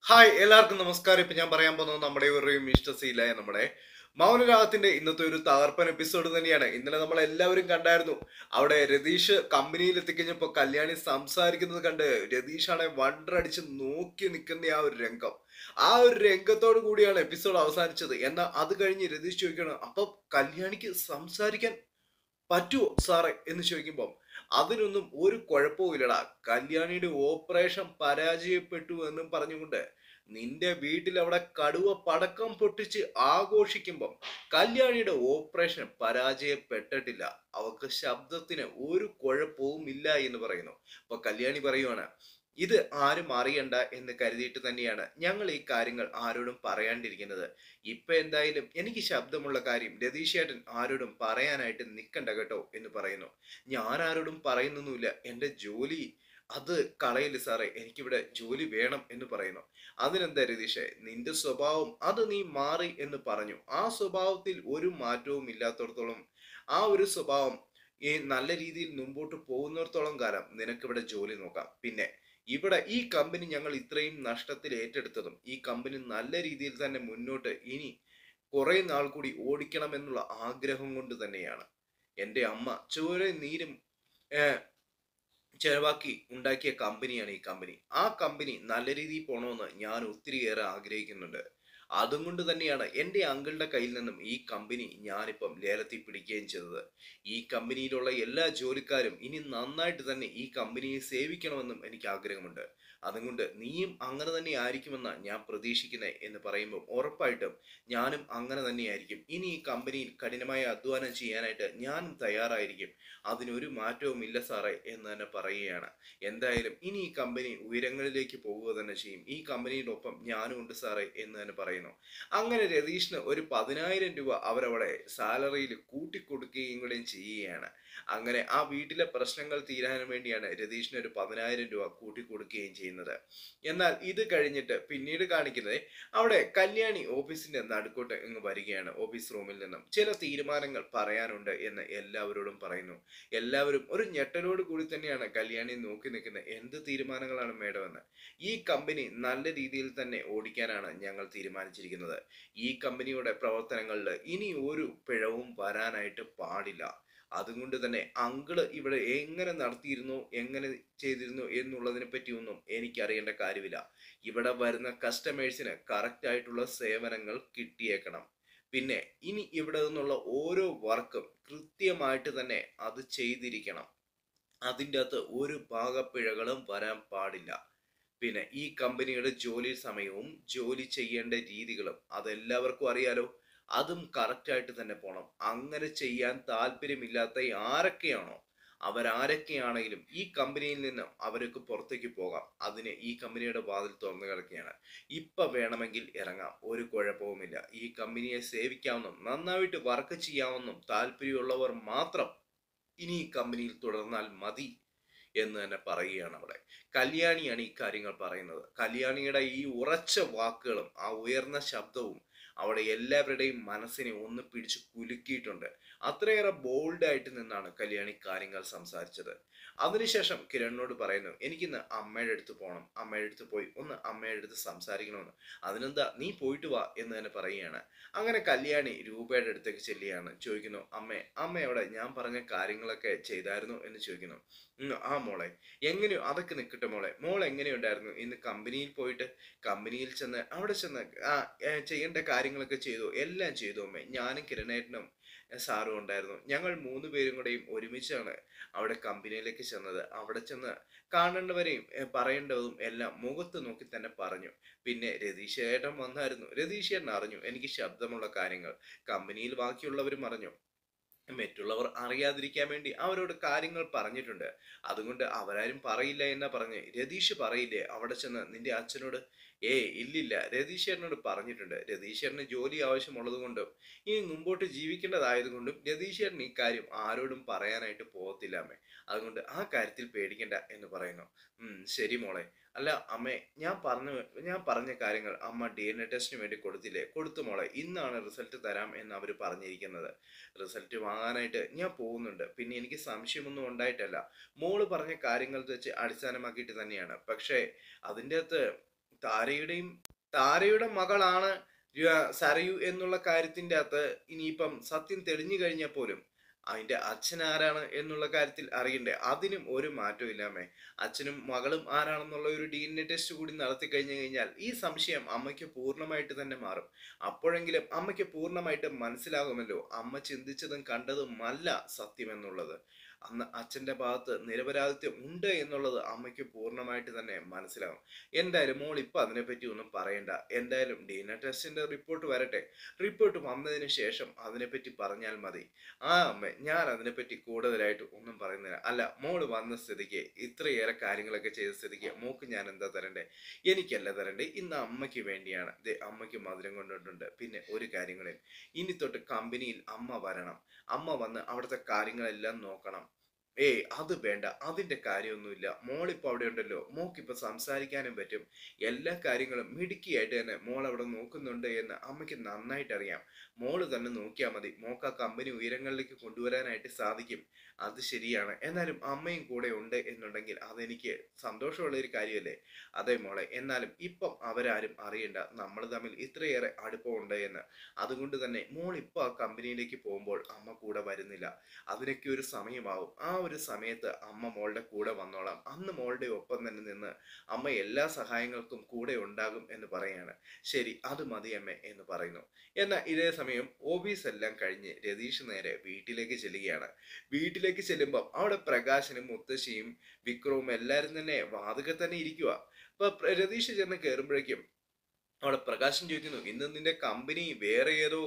Hi എല്ലാവർക്കും നമസ്കാരം ഇപ്പൊ ഞാൻ പറയാൻ പോകുന്നത് നമ്മുടെ ഒരു ഇഷ്ടസീലായ നമ്മുടെ മൗനരാഗത്തിന്റെ ഇന്നത്തെ ഒരു തകർപ്പൻ എപ്പിസോഡ് തന്നെയാണ് ഇന്നലെ നമ്മൾ എല്ലാവരും കണ്ടായിരുന്നു അവിടെ രതീഷ് കമ്പനിയിൽ എത്തിക്കഴിഞ്ഞപ്പോ കല്യാണി സംസാരിക്കുന്നത് കണ്ട് രതീഷാണെ വണ്ടറടിച്ച് നോക്കി നിൽക്കുന്ന ആ ഒരു രംഗം ആ ഒരു രംഗത്തോടു കൂടിയാണ് എപ്പിസോഡ് അവസാനിച്ചത് എന്നാൽ അത് കഴിഞ്ഞ് രതീഷ് ചോദിക്കണം അപ്പൊ കല്യാണിക്ക് സംസാരിക്കാൻ പറ്റുമോ സാറേ എന്ന് ചോദിക്കുമ്പോൾ അതിനൊന്നും ഒരു കുഴപ്പവും ഇല്ലടാ കല്യാണിയുടെ ഓപ്പറേഷൻ പരാജയപ്പെട്ടു എന്നും പറഞ്ഞുകൊണ്ട് നിന്റെ വീട്ടിൽ അവിടെ കടുവ പടക്കം പൊട്ടിച്ച് ആഘോഷിക്കുമ്പം കല്യാണിയുടെ ഓപ്പറേഷൻ പരാജയപ്പെട്ടിട്ടില്ല അവൾക്ക് ശബ്ദത്തിന് ഒരു കുഴപ്പവും ഇല്ല എന്ന് പറയുന്നു അപ്പൊ കല്യാണി പറയുവാണ് ഇത് ആരും അറിയണ്ട എന്ന് കരുതിയിട്ട് തന്നെയാണ് ഞങ്ങൾ ഈ കാര്യങ്ങൾ ആരോടും പറയാണ്ടിരിക്കുന്നത് ഇപ്പൊ എന്തായാലും എനിക്ക് ശബ്ദമുള്ള കാര്യം രതീഷേട്ടൻ ആരോടും പറയാനായിട്ട് നിൽക്കണ്ട കേട്ടോ എന്ന് പറയുന്നു ഞാൻ ആരോടും പറയുന്നൊന്നുമില്ല എൻ്റെ ജോലി അത് കളയില്ല സാറേ എനിക്കിവിടെ ജോലി വേണം എന്ന് പറയുന്നു അതിനെന്താ രതീഷേ നിന്റെ സ്വഭാവം അത് നീ മാറി എന്ന് പറഞ്ഞു ആ സ്വഭാവത്തിൽ ഒരു മാറ്റവും ഇല്ലാത്തടത്തോളം ആ ഒരു സ്വഭാവം ഈ നല്ല രീതിയിൽ മുമ്പോട്ട് പോകുന്നിടത്തോളം കാലം നിനക്കിവിടെ ജോലി നോക്കാം പിന്നെ ഇവിടെ ഈ കമ്പനി ഞങ്ങൾ ഇത്രയും നഷ്ടത്തിൽ ഏറ്റെടുത്തതും ഈ കമ്പനി നല്ല രീതിയിൽ തന്നെ മുന്നോട്ട് ഇനി കുറെ നാൾ കൂടി ഓടിക്കണമെന്നുള്ള ആഗ്രഹം കൊണ്ട് തന്നെയാണ് എൻ്റെ അമ്മ ചോര നീരും ഏർ, ചെലവാക്കി ഉണ്ടാക്കിയ കമ്പനിയാണ് ഈ കമ്പനി ആ കമ്പനി നല്ല രീതിയിൽ പോകണമെന്ന് ഞാൻ ഒത്തിരിയേറെ ആഗ്രഹിക്കുന്നുണ്ട് അതും കൊണ്ട് തന്നെയാണ് എൻ്റെ അങ്കിളുടെ കയ്യിൽ നിന്നും ഈ കമ്പനി ഞാനിപ്പം ലേലത്തിൽ പിടിക്കുകയും ചെയ്തത് ഈ കമ്പനിയിലുള്ള എല്ലാ ജോലിക്കാരും ഇനി നന്നായിട്ട് തന്നെ ഈ കമ്പനിയെ സേവിക്കണമെന്നും എനിക്ക് ആഗ്രഹമുണ്ട് അതുകൊണ്ട് നീയും അങ്ങനെ തന്നെ ആയിരിക്കുമെന്ന ഞാൻ പ്രതീക്ഷിക്കുന്നത് എന്ന് പറയുമ്പോൾ ഉറപ്പായിട്ടും ഞാനും അങ്ങനെ തന്നെയായിരിക്കും ഇനി ഈ കമ്പനിയിൽ കഠിനമായ അധ്വാനം ചെയ്യാനായിട്ട് ഞാനും തയ്യാറായിരിക്കും അതിനൊരു മാറ്റവും ഇല്ല സാറേ എന്ന് തന്നെ പറയുകയാണ് എന്തായാലും ഇനി ഈ കമ്പനി ഉയരങ്ങളിലേക്ക് പോവുക തന്നെ ചെയ്യും ഈ കമ്പനിയുടെ ഒപ്പം ഞാനും ഉണ്ട് സാറേ എന്ന് തന്നെ പറയുന്നു അങ്ങനെ രതീഷിന് ഒരു പതിനായിരം രൂപ അവരവിടെ സാലറിയിൽ കൂട്ടിക്കൊടുക്കുകയും കൂടെ ചെയ്യുകയാണ് അങ്ങനെ ആ വീട്ടിലെ പ്രശ്നങ്ങൾ തീരാൻ വേണ്ടിയാണ് രതീഷിന് ഒരു പതിനായിരം രൂപ കൂട്ടിക്കൊടുക്കുകയും ചെയ്യുന്നത് എന്നാൽ ഇത് കഴിഞ്ഞിട്ട് പിന്നീട് കാണിക്കുന്നത് അവിടെ കല്യാണി ഓഫീസിന്റെ നടുക്കോട്ട് ഇങ്ങ് വരികയാണ് ഓഫീസ് റൂമിൽ നിന്നും ചില തീരുമാനങ്ങൾ പറയാനുണ്ട് എന്ന് എല്ലാവരോടും പറയുന്നു എല്ലാവരും ഒരു ഞെട്ടലോട് കൂടി തന്നെയാണ് കല്യാണി നോക്കി നിൽക്കുന്നത് എന്ത് തീരുമാനങ്ങളാണ് മേഡമെന്ന് ഈ കമ്പനി നല്ല രീതിയിൽ തന്നെ ഓടിക്കാനാണ് ഞങ്ങൾ തീരുമാനിച്ചിരിക്കുന്നത് ഈ കമ്പനിയുടെ പ്രവർത്തനങ്ങളിൽ ഇനി ഒരു പിഴവും വരാനായിട്ട് പാടില്ല അതുകൊണ്ട് തന്നെ അങ്കിള് ഇവിടെ എങ്ങനെ നടത്തിയിരുന്നു എങ്ങനെ ചെയ്തിരുന്നു എന്നുള്ളതിനെ പറ്റിയൊന്നും എനിക്കറിയേണ്ട കാര്യമില്ല ഇവിടെ വരുന്ന കസ്റ്റമേഴ്സിന് കറക്റ്റ് ആയിട്ടുള്ള സേവനങ്ങൾ കിട്ടിയേക്കണം പിന്നെ ഇനി ഇവിടെ നിന്നുള്ള ഓരോ വർക്കും കൃത്യമായിട്ട് തന്നെ അത് ചെയ്തിരിക്കണം അതിൻ്റെ അകത്ത് ഒരു ഭാഗപ്പിഴകളും വരാൻ പാടില്ല പിന്നെ ഈ കമ്പനിയുടെ ജോലി സമയവും ജോലി ചെയ്യേണ്ട രീതികളും അതെല്ലാവർക്കും അറിയാലോ അതും കറക്റ്റായിട്ട് തന്നെ പോണം അങ്ങനെ ചെയ്യാൻ താല്പര്യമില്ലാത്ത ആരൊക്കെയാണോ അവരാരൊക്കെയാണെങ്കിലും ഈ കമ്പനിയിൽ നിന്നും അവർക്ക് പുറത്തേക്ക് പോകാം അതിന് ഈ കമ്പനിയുടെ വാതിൽ തുറന്നു കിടക്കുകയാണ് ഇപ്പൊ വേണമെങ്കിൽ ഇറങ്ങാം ഒരു കുഴപ്പവുമില്ല ഈ കമ്പനിയെ സേവിക്കാമെന്നും നന്നായിട്ട് വർക്ക് ചെയ്യാമെന്നും താല്പര്യമുള്ളവർ മാത്രം ഇനി ഈ കമ്പനിയിൽ തുടർന്നാൽ മതി എന്ന് തന്നെ പറയുകയാണ് അവിടെ കല്യാണിയാണ് ഈ കാര്യങ്ങൾ പറയുന്നത് കല്യാണിയുടെ ഈ ഉറച്ച വാക്കുകളും ആ ഉയർന്ന ശബ്ദവും അവിടെ എല്ലാവരുടെയും മനസ്സിനെ ഒന്ന് പിടിച്ച് കുലുക്കിയിട്ടുണ്ട് അത്രയേറെ ബോൾഡായിട്ട് നിന്നാണ് കല്യാണി കാര്യങ്ങൾ സംസാരിച്ചത് അതിനുശേഷം കിരണിനോട് പറയുന്നു എനിക്കിന്ന് അമ്മയുടെ അടുത്ത് പോകണം അമ്മയുടെ അടുത്ത് പോയി ഒന്ന് അമ്മയുടെ അടുത്ത് സംസാരിക്കണമെന്ന് അതിനെന്താ നീ പോയിട്ട് വാ എന്ന് തന്നെ പറയുകയാണ് അങ്ങനെ കല്യാണി രൂപയുടെ അടുത്തേക്ക് ചെല്ലുകയാണ് ചോദിക്കുന്നു അമ്മേ അമ്മ എവിടെ ഞാൻ പറഞ്ഞ കാര്യങ്ങളൊക്കെ ചെയ്തായിരുന്നു എന്ന് ചോദിക്കുന്നു "ഉം, ആ മോളെ എങ്ങനെയോ അതൊക്കെ നിൽക്കട്ടെ മോളെ മോൾ എങ്ങനെയുണ്ടായിരുന്നു ഇന്ന് കമ്പനിയിൽ പോയിട്ട് കമ്പനിയിൽ ചെന്ന് അവിടെ ചെന്ന് ആ ഏ, ചെയ്യേണ്ട കാര്യങ്ങളൊക്കെ ചെയ്തു എല്ലാം ചെയ്തു അമ്മേ ഞാനും കിരണേട്ടനും ഏ, സാറും ഉണ്ടായിരുന്നു ഞങ്ങൾ മൂന്ന് പേരും കൂടെയും ഒരുമിച്ചാണ് അവിടെ കമ്പനിയിലേക്ക് ചെന്നത് അവിടെ ചെന്ന് കാണേണ്ടവരെയും ഏ, പറയേണ്ടതും എല്ലാം മുഖത്ത് നോക്കി തന്നെ പറഞ്ഞു പിന്നെ രതീഷ് ഏട്ടൻ വന്നായിരുന്നു രതീഷ് ഏട്ടൻ അറിഞ്ഞു എനിക്ക് ശബ്ദമുള്ള കാര്യങ്ങൾ കമ്പനിയിൽ ബാക്കിയുള്ളവരും അറിഞ്ഞു മറ്റുള്ളവർ അറിയാതിരിക്കാൻ വേണ്ടി അവരോട് കാര്യങ്ങൾ പറഞ്ഞിട്ടുണ്ട് അതുകൊണ്ട് അവരാരും പറയില്ല എന്നാ പറഞ്ഞ് രതീഷ് പറയില്ലേ അവിടെ ചെന്ന് നിന്റെ അച്ഛനോട് ഏ ഇല്ലില്ല രതീഷ് ചേട്ടനോട് പറഞ്ഞിട്ടുണ്ട് രതീഷ് ചേട്ടന് ജോലി ആവശ്യമുള്ളത് കൊണ്ടും ഇനി മുമ്പോട്ട് ജീവിക്കേണ്ടതായതുകൊണ്ടും രതീഷ് ചേട്ടൻ ഈ കാര്യം ആരോടും പറയാനായിട്ട് പോകത്തില്ല അമ്മേ അതുകൊണ്ട് ആ കാര്യത്തിൽ പേടിക്കണ്ട എന്ന് പറയുന്നു ഉം ശരി മോളെ അല്ല അമ്മേ ഞാൻ പറഞ്ഞു ഞാൻ പറഞ്ഞ കാര്യങ്ങൾ അമ്മ ഡി എൻ എ ടെസ്റ്റിന് വേണ്ടി കൊടുത്തില്ലേ കൊടുത്തു മോളെ ഇന്നാണ് റിസൾട്ട് തരാം എന്ന് അവർ പറഞ്ഞിരിക്കുന്നത് റിസൾട്ട് വാങ്ങാനായിട്ട് ഞാൻ പോകുന്നുണ്ട് പിന്നെ എനിക്ക് സംശയമൊന്നും ഉണ്ടായിട്ടല്ല മോള് പറഞ്ഞ കാര്യങ്ങൾ വെച്ച് അടിസ്ഥാനമാക്കിയിട്ട് തന്നെയാണ് പക്ഷേ അതിൻ്റെ അകത്ത് താരയുടെയും താരയുടെ മകളാണ് ര- സരയു എന്നുള്ള കാര്യത്തിന്റെ അകത്ത് ഇനിയിപ്പം സത്യം തെളിഞ്ഞു കഴിഞ്ഞാൽ പോലും അതിന്റെ അച്ഛൻ ആരാണ് എന്നുള്ള കാര്യത്തിൽ അറിയണ്ടേ അതിനും ഒരു മാറ്റവും ഇല്ലാമേ അച്ഛനും മകളും ആരാണെന്നുള്ള ഒരു ഡി എൻ എ ടെസ്റ്റ് കൂടി നടത്തി കഴിഞ്ഞു കഴിഞ്ഞാൽ ഈ സംശയം അമ്മയ്ക്ക് പൂർണ്ണമായിട്ട് തന്നെ മാറും അപ്പോഴെങ്കിലും അമ്മയ്ക്ക് പൂർണ്ണമായിട്ട് മനസ്സിലാകുമല്ലോ അമ്മ ചിന്തിച്ചതും കണ്ടതും അല്ല സത്യം എന്നുള്ളത് അന്ന് അച്ഛന്റെ ഭാഗത്ത് നിരപരാധിത്വം ഉണ്ട് എന്നുള്ളത് അമ്മയ്ക്ക് പൂർണ്ണമായിട്ട് തന്നെ മനസ്സിലാകും എന്തായാലും മോൾ ഇപ്പൊ അതിനെപ്പറ്റി ഒന്നും പറയണ്ട എന്തായാലും ഡി എൻ എ ടെസ്റ്റിന്റെ റിപ്പോർട്ട് വരട്ടെ റിപ്പോർട്ട് വന്നതിന് ശേഷം അതിനെപ്പറ്റി പറഞ്ഞാൽ മതി ആ അമ്മ ഞാൻ അതിനെപ്പറ്റി കൂടുതലായിട്ട് ഒന്നും പറയുന്നില്ല അല്ല മോള് വന്ന സ്ഥിതിക്ക് ഇത്രയേറെ കാര്യങ്ങളൊക്കെ ചെയ്ത സ്ഥിതിക്ക് മോക്ക് ഞാൻ എന്താ തരണ്ടേ എനിക്കല്ല തരണ്ടേ ഇന്ന് അമ്മയ്ക്ക് വേണ്ടിയാണ് ദേ അമ്മയ്ക്ക് മധുരം കൊണ്ടിട്ടുണ്ട് പിന്നെ ഒരു കാര്യങ്ങളെയും ഇനി തൊട്ട് കമ്പനിയിൽ അമ്മ വരണം അമ്മ വന്ന് അവിടുത്തെ കാര്യങ്ങളെല്ലാം നോക്കണം ഏയ് അത് വേണ്ട അതിന്റെ കാര്യമൊന്നുമില്ല മോളിപ്പോ അവിടെ ഉണ്ടല്ലോ മോക്കിപ്പോ സംസാരിക്കാനും പറ്റും എല്ലാ കാര്യങ്ങളും മിടുക്കിയായിട്ട് തന്നെ മോൾ അവിടെ നോക്കുന്നുണ്ട് എന്ന് അമ്മയ്ക്ക് നന്നായിട്ട് അറിയാം മോള് തന്നെ നോക്കിയാൽ മതി മോക്ക് ആ കമ്പനി ഉയരങ്ങളിലേക്ക് കൊണ്ടുവരാനായിട്ട് സാധിക്കും അത് ശരിയാണ് എന്നാലും അമ്മയും കൂടെ ഉണ്ട് എന്നുണ്ടെങ്കിൽ അതെനിക്ക് സന്തോഷമുള്ള ഒരു കാര്യമല്ലേ അതെ മോളെ എന്നാലും ഇപ്പം അവരാരും അറിയണ്ട നമ്മൾ തമ്മിൽ ഇത്രയേറെ അടുപ്പമുണ്ട് എന്ന് അതുകൊണ്ട് തന്നെ മോൾ ഇപ്പൊ ആ കമ്പനിയിലേക്ക് പോകുമ്പോൾ അമ്മ കൂടെ വരുന്നില്ല അതിനൊക്കെ ഒരു സമയമാവും ആ ഒരു സമയത്ത് അമ്മ മോളുടെ കൂടെ വന്നോളാം അന്ന് മോളുടെ ഒപ്പം തന്നെ നിന്ന് അമ്മ എല്ലാ സഹായങ്ങൾക്കും കൂടെ ഉണ്ടാകും എന്ന് പറയാണ് ശരി അത് മതി അമ്മ എന്ന് പറയുന്നു എന്നാൽ ഇതേ സമയം ഓഫീസ് എല്ലാം കഴിഞ്ഞ് രതീഷ് നേരെ വീട്ടിലേക്ക് ചെല്ലുകയാണ് വീട്ടിലേക്ക് ചെല്ലുമ്പോൾ അവിടെ പ്രകാശനും മുത്തശ്ശിയും വിക്രവും എല്ലാവരും തന്നെ വാതുക്കെ തന്നെ ഇരിക്കുക അപ്പൊ പ്ര- രതീഷ് ചെന്ന് കയറുമ്പോഴേക്കും അവിടെ പ്രകാശൻ ചോദിക്കുന്നു ഇന്ന് നിന്റെ കമ്പനി വേറെ ഏതോ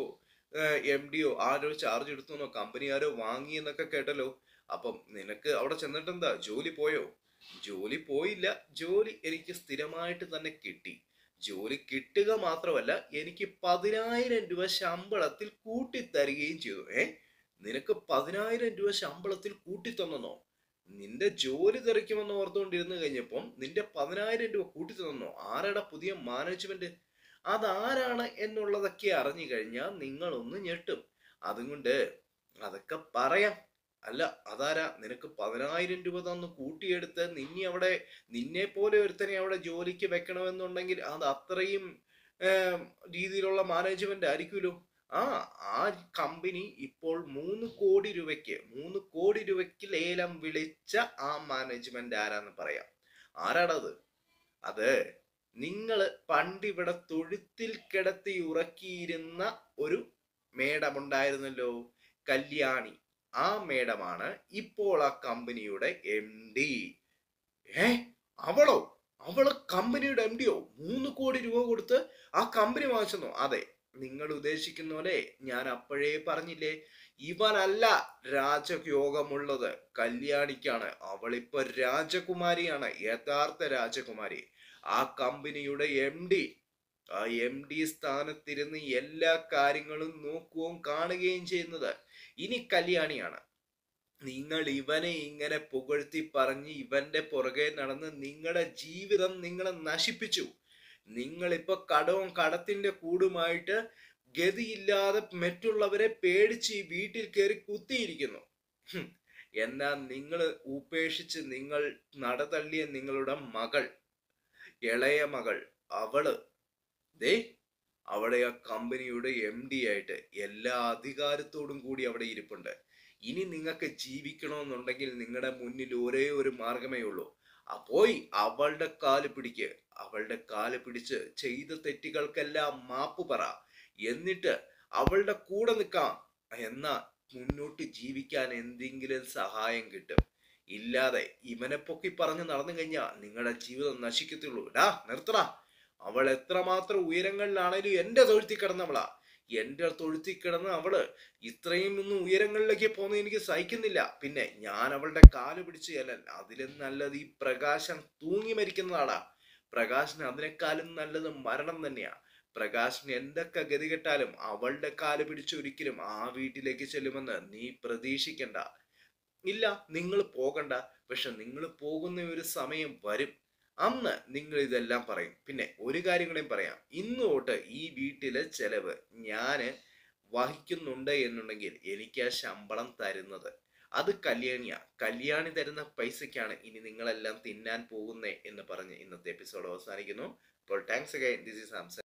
എം ഡിയോ ആരോ ചാർജ് എടുത്തുന്നോ കമ്പനി ആരോ വാങ്ങി എന്നൊക്കെ കേട്ടല്ലോ അപ്പം നിനക്ക് അവിടെ ചെന്നിട്ടെന്താ ജോലി പോയോ ജോലി പോയില്ല ജോലി എനിക്ക് സ്ഥിരമായിട്ട് തന്നെ കിട്ടി ജോലി കിട്ടുക മാത്രമല്ല എനിക്ക് പതിനായിരം രൂപ ശമ്പളത്തിൽ കൂട്ടിത്തരികയും ചെയ്തു ഏ നിനക്ക് പതിനായിരം രൂപ ശമ്പളത്തിൽ കൂട്ടിത്തന്നോ നിന്റെ ജോലി തെറിക്കുമെന്ന് ഓർത്തുകൊണ്ടിരുന്നു കഴിഞ്ഞപ്പം നിന്റെ പതിനായിരം രൂപ കൂട്ടിത്തന്നോ ആരാടാ പുതിയ മാനേജ്മെന്റ് അതാരാണ് എന്നുള്ളതൊക്കെ അറിഞ്ഞു കഴിഞ്ഞാൽ നിങ്ങളൊന്ന് ഞെട്ടും അതുകൊണ്ട് അതൊക്കെ പറയാം അല്ല അതാരാ നിനക്ക് പതിനായിരം രൂപ തന്ന് കൂട്ടിയെടുത്ത് നിന്നെ അവിടെ നിന്നെ പോലെ ഒരുത്തനെ അവിടെ ജോലിക്ക് വെക്കണമെന്നുണ്ടെങ്കിൽ അത് അത്രയും ഏം, രീതിയിലുള്ള മാനേജ്മെന്റ് ആയിരിക്കുമല്ലോ ആ ആ കമ്പനി ഇപ്പോൾ മൂന്ന് കോടി രൂപയ്ക്ക് മൂന്ന് കോടി രൂപയ്ക്ക് ലേലം വിളിച്ച ആ മാനേജ്മെന്റ് ആരാന്ന് പറയാം ആരാടത് അത് നിങ്ങൾ പണ്ടിവിടെ തൊഴുത്തിൽ കിടത്തി ഉറക്കിയിരുന്ന ഒരു മേഡമുണ്ടായിരുന്നല്ലോ കല്യാണി ആ മേഡമാണ് ഇപ്പോൾ ആ കമ്പനിയുടെ എം ഡി ഏ അവളോ അവള് കമ്പനിയുടെ എം ഡിയോ മൂന്ന് കോടി രൂപ കൊടുത്ത് ആ കമ്പനി വാങ്ങിച്ചെന്നോ അതെ നിങ്ങൾ ഉദ്ദേശിക്കുന്ന പോലെ ഞാൻ അപ്പോഴേ പറഞ്ഞില്ലേ ഇവനല്ല രാജയോഗമുള്ളത് കല്യാണിക്കാണ് അവളിപ്പോ രാജകുമാരിയാണ് യഥാർത്ഥ രാജകുമാരി ആ കമ്പനിയുടെ എം ഡി ആ എം ഡി സ്ഥാനത്തിരുന്ന് എല്ലാ കാര്യങ്ങളും നോക്കുകയും കാണുകയും ചെയ്യുന്നത് ഇനി കല്യാണിയാണ് നിങ്ങൾ ഇവനെ ഇങ്ങനെ പുകഴ്ത്തി പറഞ്ഞ് ഇവന്റെ പുറകെ നടന്ന് നിങ്ങളുടെ ജീവിതം നിങ്ങളെ നശിപ്പിച്ചു നിങ്ങളിപ്പോ കടവും കടത്തിന്റെ കൂടുമായിട്ട് ഗതിയില്ലാതെ മറ്റുള്ളവരെ പേടിച്ച് ഈ വീട്ടിൽ കയറി കുത്തിയിരിക്കുന്നു ഹും. എന്നാൽ നിങ്ങൾ ഉപേക്ഷിച്ച് നിങ്ങൾ നടതള്ളിയ നിങ്ങളുടെ മകൾ ഇളയ മകൾ അവള് ദേ അവിടെ ആ കമ്പനിയുടെ എം ഡി ആയിട്ട് എല്ലാ അധികാരത്തോടും കൂടി അവിടെ ഇരിപ്പുണ്ട് ഇനി നിങ്ങൾക്ക് ജീവിക്കണമെന്നുണ്ടെങ്കിൽ നിങ്ങളുടെ മുന്നിൽ ഒരേ ഒരു മാർഗമേ ഉള്ളൂ ആ പോയി അവളുടെ കാല് പിടിക്ക് അവളുടെ കാല് പിടിച്ച് ചെയ്ത തെറ്റുകൾക്കെല്ലാം മാപ്പ് പറ എന്നിട്ട് അവളുടെ കൂടെ നിൽക്കാം എന്നാ മുന്നോട്ട് ജീവിക്കാൻ എന്തെങ്കിലും സഹായം കിട്ടും ഇല്ലാതെ ഇവനെ പൊക്കി പറഞ്ഞു നടന്നു കഴിഞ്ഞാൽ നിങ്ങളുടെ ജീവിതം നശിക്കത്തുള്ളൂ ഡാ നിർത്തടാ അവൾ എത്രമാത്രം ഉയരങ്ങളിലാണേലും എന്റെ തൊഴുത്തി കിടന്നവളാ എന്റെ തൊഴുത്തി കിടന്ന് അവള് ഇത്രയും ഒന്നും ഉയരങ്ങളിലേക്ക് പോകുന്നത് എനിക്ക് സഹിക്കുന്നില്ല പിന്നെ ഞാൻ അവളുടെ കാല് പിടിച്ച് ചെല്ലാൻ അതിലും നല്ലത് ഈ പ്രകാശം തൂങ്ങി മരിക്കുന്നതാടാ പ്രകാശിന് അതിനേക്കാളും നല്ലത് മരണം തന്നെയാ പ്രകാശിന് എന്തൊക്കെ ഗതികെട്ടാലും അവളുടെ കാല് പിടിച്ചൊരിക്കലും ആ വീട്ടിലേക്ക് ചെല്ലുമെന്ന് നീ പ്രതീക്ഷിക്കണ്ട ഇല്ല നിങ്ങൾ പോകണ്ട പക്ഷെ നിങ്ങൾ പോകുന്ന ഒരു സമയം വരും അന്ന് നിങ്ങൾ ഇതെല്ലാം പറയും പിന്നെ ഒരു കാര്യം കൂടെയും പറയാം ഇന്ന് തൊട്ട് ഈ വീട്ടിലെ ചെലവ് ഞാന് വഹിക്കുന്നുണ്ട് എന്നുണ്ടെങ്കിൽ എനിക്ക് ആ ശമ്പളം തരുന്നത് അത് കല്യാണിയാ കല്യാണി തരുന്ന പൈസക്കാണ് ഇനി നിങ്ങളെല്ലാം തിന്നാൻ പോകുന്നേ എന്ന് പറഞ്ഞ് ഇന്നത്തെ എപ്പിസോഡ് അവസാനിക്കുന്നു അപ്പോൾ thanks again this is Samson